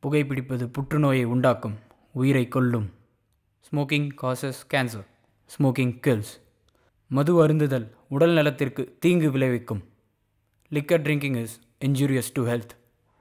புகைப்பிடிப்பது புற்றுநோயை உண்டாக்கும் உயிரை கொல்லும் smoking causes cancer smoking kills மது அருந்துதல் உடல் நலத்திற்கு தீங்கு விளைவிக்கும் liquor drinking is injurious to health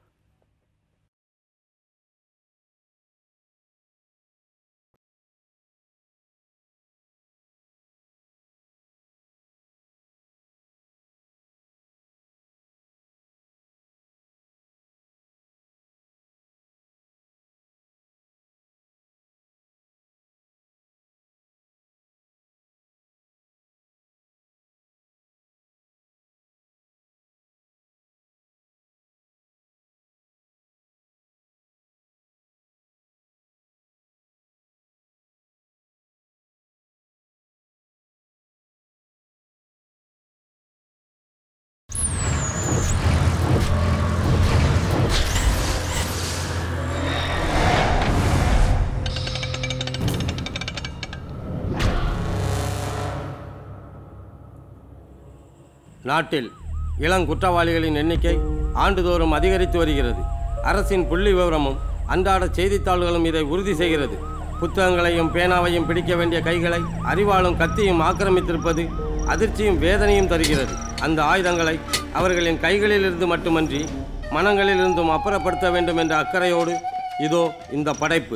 நாட்டில் இளங்குற்றவாளிகளின் எண்ணிக்கை ஆண்டுதோறும் அதிகரித்து வருகிறது அரசின் புள்ளி விவரமும் அன்றாட செய்தித்தாள்களும் இதை உறுதி செய்கிறது புத்தகங்களையும் பேனாவையும் பிடிக்க வேண்டிய கைகளை அறிவாளும் கத்தியும் ஆக்கிரமித்திருப்பது அதிர்ச்சியும் வேதனையும் தருகிறது அந்த ஆயுதங்களை அவர்களின் கைகளிலிருந்து மட்டுமன்றி மனங்களிலிருந்தும் அப்புறப்படுத்த வேண்டும் என்ற அக்கறையோடு இதோ இந்த படைப்பு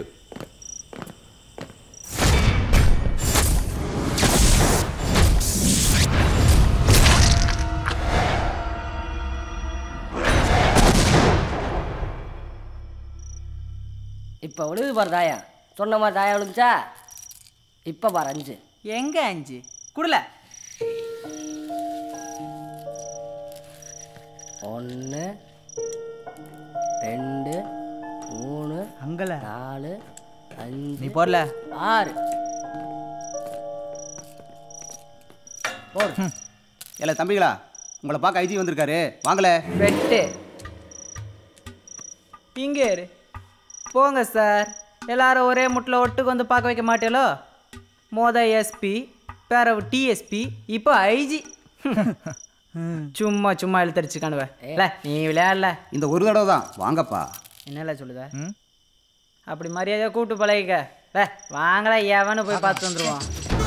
இப்போ விழுது பாரு தாயா சொன்ன மாதிரி தாயா விழுந்துச்சா இப்போ பாரு அஞ்சு எங்க அஞ்சு குடல ஒன்று ரெண்டு மூணு அங்கல நாலு அஞ்சு நீ போடல ஆறு போடு ஏல தம்பிகளா உங்களை பார்க்க ஐஜி வந்திருக்காரு வாங்களே வெட்டு இங்கே இரு போங்க சார் எல்லாரும் ஒரே முட்டில் ஒட்டுக்கு வந்து பார்க்க வைக்க மாட்டேலோ மோத எஸ்பி பேரவு டிஎஸ்பி இப்போ ஐஜி சும்மா சும்மா இழுத்தடிச்சு காணுவ இல்ல நீ விளையாடல இந்த ஒரு தடவை தான் வாங்கப்பா என்னல சொல்லுத அப்படி மரியாதையாக கூப்பிட்டு பழகிக்க வே வாங்களா எவனு போய் பார்த்து வந்துருவோம்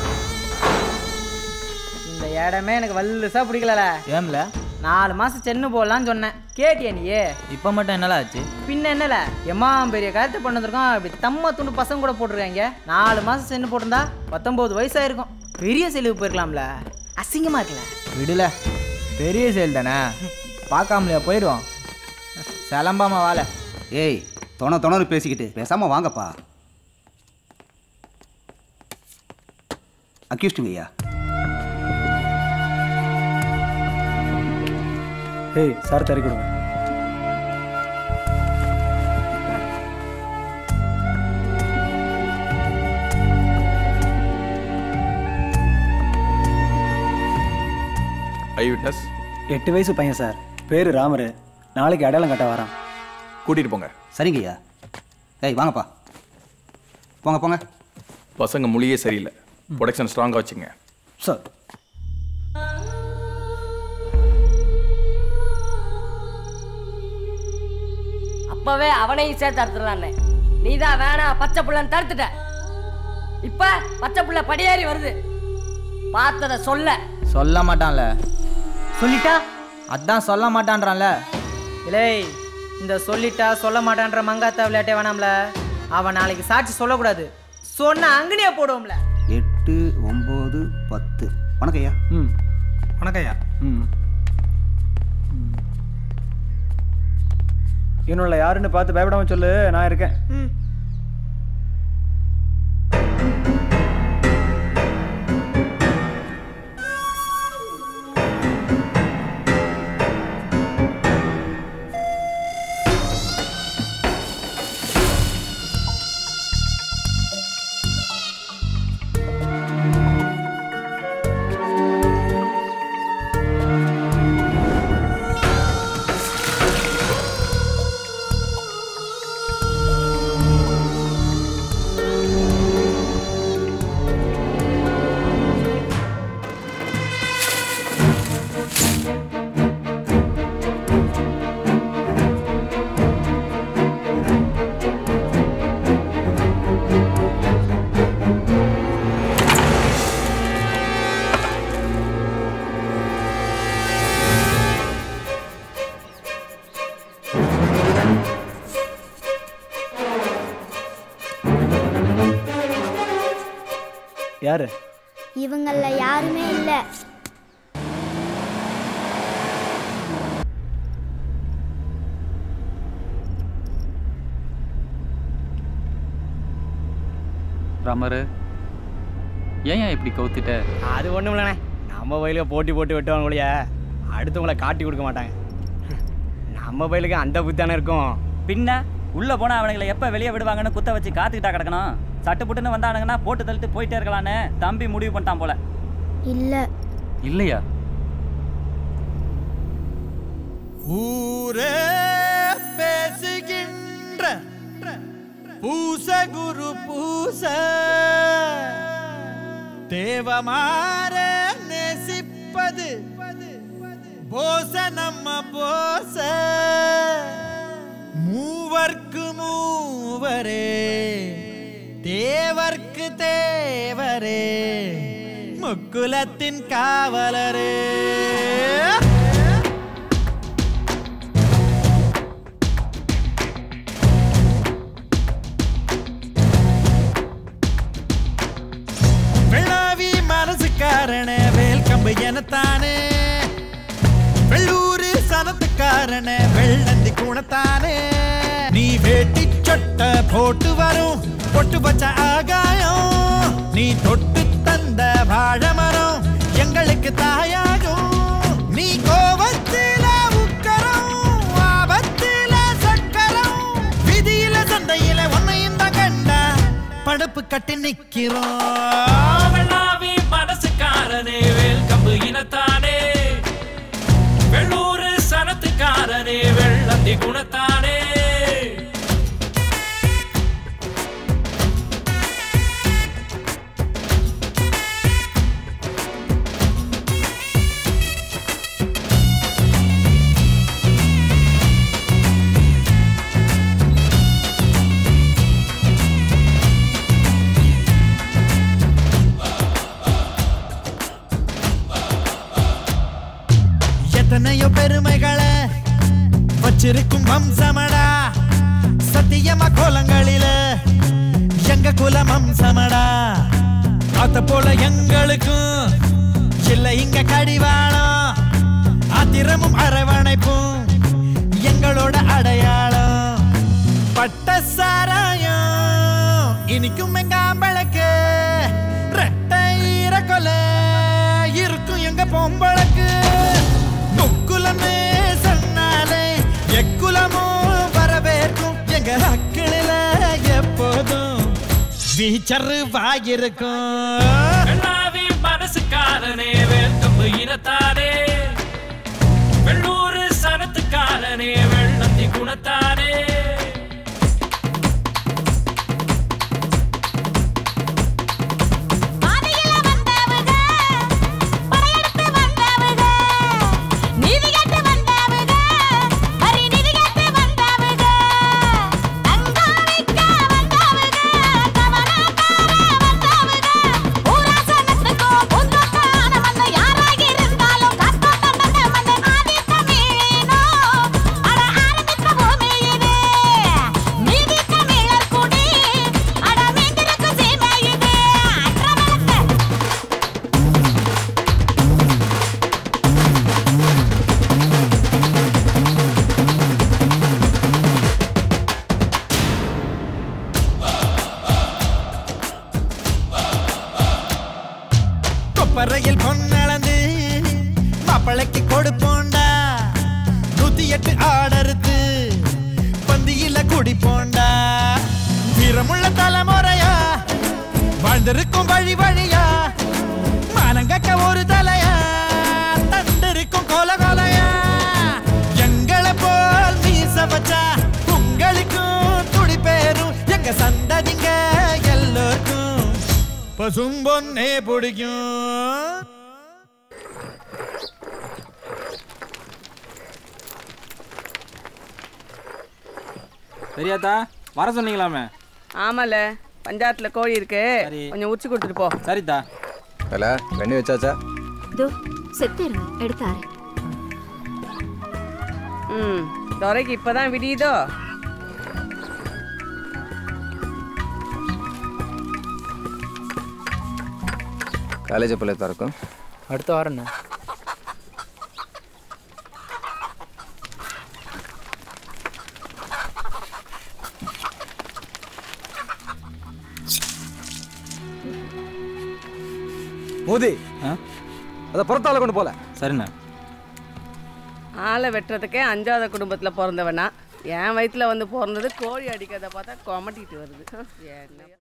இந்த இடமே எனக்கு வல்லுசா பிடிக்கலல ஏம்ல நாலு மாசம் சென்னு போடலான்னு சொன்னேன் கேட்டியா நீயே இப்போ மட்டும் என்னல ஆச்சு பின்ன என்னல எம்மா பெரிய கருத்தை பண்ண வந்திருக்கோம் இப்படி தம்ம துண்டு பசங்க கூட போட்டிருக்காங்க நாலு மாசம் சென்னு போட்டிருந்தா பத்தொன்பது வயசாயிருக்கும் பெரிய செலவு போயிருக்கலாம்ல அசிங்கமா இருக்குல்ல விடுல பெரிய செயல் தானே பார்க்காமலையா போயிடுவோம் சிலம்பாம வாழ ஏய் தொண தொணறு பேசிக்கிட்டு பேசாம வாங்கப்பா அக்யூஸ்டுங்க ஐயா ஏய் சார் தறி கொடுங்க ஐ விட்னஸ் எட்டு வயசு பையன் சார் பேர் ராமரு நாளைக்கு அடையாளம் கட்ட வரான் கூட்டிகிட்டு போங்க சரிங்க ஐயா ஏய் வாங்கப்பா போங்க போங்க பசங்க மொழியே சரியில்லை ப்ரொடக்ஷன் ஸ்ட்ராங்காக வச்சுங்க சார் அப்பவே அவனையும் சேர்த்து அறுத்துடலான்னு நீ தான் வேணாம் பச்சை புள்ளன்னு தடுத்துட்ட இப்ப பச்சை புள்ள படியேறி வருது பார்த்தத சொல்ல சொல்ல மாட்டான்ல சொல்லிட்டா அதான் சொல்ல மாட்டான்றான்ல இலே இந்த சொல்லிட்டா சொல்ல மாட்டான்ற மங்காத்தா விளையாட்டே வேணாம்ல அவன் நாளைக்கு சாட்சி சொல்லக்கூடாது சொன்ன அங்கனியே போடுவோம்ல எட்டு ஒம்பது பத்து வணக்கம் ஐயா ம் வணக்கம் ஐயா ம் இன்னொல்ல யாருன்னு பார்த்து பயப்படாம சொல்லு நான் இருக்கேன் யாரு இவங்கள யாருமே இல்லை ராமரு ஏன் ஏன் இப்படி கவுத்திட்ட அது ஒன்றும் இல்லைண்ணே நம்ம வயலுக்கு போட்டி போட்டு வெட்டுவாங்க ஒழிய அடுத்தவங்கள காட்டி கொடுக்க மாட்டாங்க நம்ம வயலுக்கு அந்த புத்தானே இருக்கும் பின்ன உள்ள போனா அவனுங்களை எப்ப வெளியே விடுவாங்கன்னு குத்த வச்சு காத்துக்கிட்டா கிடக்கணும் சட்டு புட்டுன்னு வந்தானுங்கன்னா போட்டு தள்ளிட்டு போயிட்டே இருக்கலான்னு தம்பி முடிவு பண்ணிட்டான் போல இல்லை இல்லையா ஊரே பேசுகின்ற பூச குரு பூச தேவமாற நேசிப்பது போச நம்ம போச மூவர்க்கு மூவரே தேவர்க்கு தேவரே முக்குலத்தின் காவலரே வெள்ளாவி மனசுக்காரன வேல் கம்பு எனத்தானே வெள்ளூரு சனத்துக்காரன வெள்ளந்தி குணத்தானே நீ வேட்டி சொட்ட போட்டு வரும் பொட்டு பச்ச ஆகாயம் நீ தொட்டு தந்த வாழை மரம் எங்களுக்கு தாயாகும் நீ கோபத்தில உக்கரம் ஆபத்தில சக்கரம் விதியில சந்தையில உன்னையும் தான் கண்டா படுப்பு கட்டி நிக்கிறோம் வெள்ளாவி மனசுக்காரனே வேல் கம்பு இனத்தானே வெள்ளூரு சனத்துக்காரனே வெள்ளந்தி குணத்தானே எத்தனையோ பெருமைகளை வச்சிருக்கும் வம்சமடா சத்தியமா கோலங்களில எங்க குலம் வம்சமடா அத போல எங்களுக்கும் இல்ல இங்க கடிவாளம் ஆத்திரமும் அரவணைப்பும் எங்களோட அடையாளம் பட்ட சாராயம் இனிக்கும் எங்க ஆம்பளுக்கு ரெட்டை கொலை இருக்கும் எங்க பொம்பளுக்கு முக்குலமே சொன்னாலே எக்குலமும் வரவேற்கும் எங்க அக்கிளில எப்போதும் வீச்சரு வாயிருக்கும் வெள்ளாவி மனசுக்காரனே வேல் கம்பு இனத்தானே வெள்ளூரு சனத்துக்காரனே வெள்ளந்தி குணத்தானே கொப்பரையில் பொன்னளந்து மாப்பிளைக்கு கொடுப்போண்டா நூத்தி எட்டு ஆடறுத்து பந்தியில குடிப்போண்டா வீரமுள்ள தலைமுறையா வாழ்ந்திருக்கும் வழி வழியா மானங்கக்க ஒரு தலையா தந்திருக்கும் கொல கொலையா எங்களை போல் மீச வச்சா உங்களுக்கும் துடி பேரும் எங்க சந்ததிங்க எல்லோருக்கும் பசும்பொன்னே பிடிக்கும் பெரியாத்தா வர சொன்னீங்களாமே ஆமால பஞ்சாயத்துல கோழி இருக்கு கொஞ்சம் உச்சி கொடுத்துட்டு போ சரிதா அல வெண்ணி வச்சாச்சா இதோ செத்து இருங்க எடுத்தாரு ம் துரைக்கு இப்பதான் விடியுதோ காலேஜ் எப்போ திறக்கும் அடுத்த வாரண்ணே மோதி அதை புறத்தால கொண்டு போல சரிண்ணே ஆளை வெட்டுறதுக்கே அஞ்சாவது குடும்பத்தில் பிறந்தவனா என் வயித்துல வந்து பிறந்தது கோழி அடிக்கிறத பார்த்தா கொமட்டிட்டு வருது என்ன